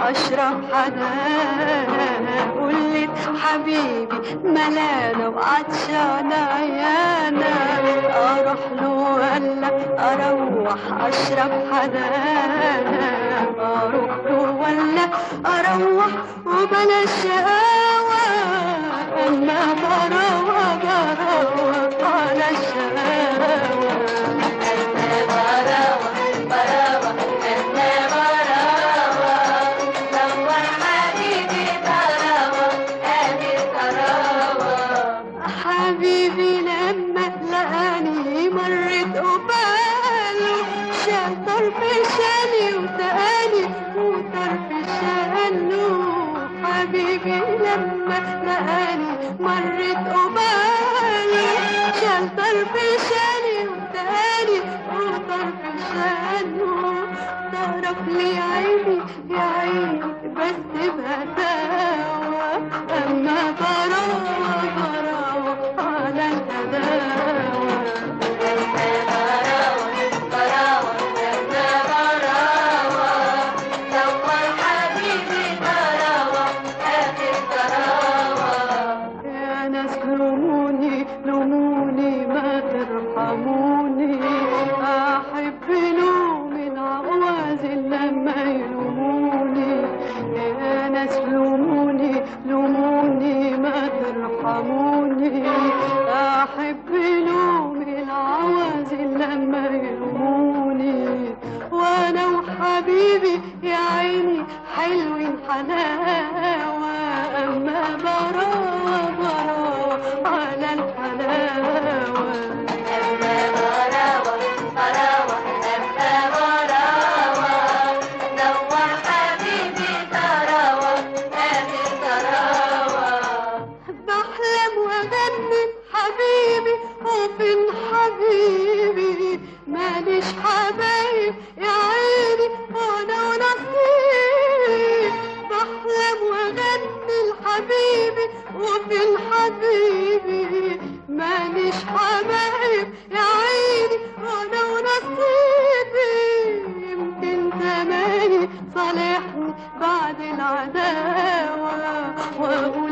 اشرب حدانا قلت حبيبي ملانة وعطشانة عيانا اروح له ولا اروح اشرب حدانا اروح له ولا اروح وبلا شقاوة اما براوة براوة على الشقاوة حبيبي لما لقاني مرت قباله شال طرف شالي وسألي وطرف شاله حبيبي لما لقاني مرت قباله شال طرف شالي وسألي وطرف شاله طرف لي عيني يا عيني بس بهداوة أما براوة براوة على الهداوة يا ناس لوموني لوموني ما ترحموني احب لوم العواز لما يلوموني يا ناس لوموني لوموني ما ترحموني احب لوم العواز لما يلوموني وانا وحبيبي يا عيني حلوين حلاوه اما براوه براوه على الحلاوه بحلم واغني حبيبي وفين حبيبي ماليش حبايب يا عيني وانا ونصيب بحلم واغني لحبيبي وفين حبيبي ماليش حبايب يا عيني وانا ونصيبي يمكن زماني صالحني بعد العداوة واقول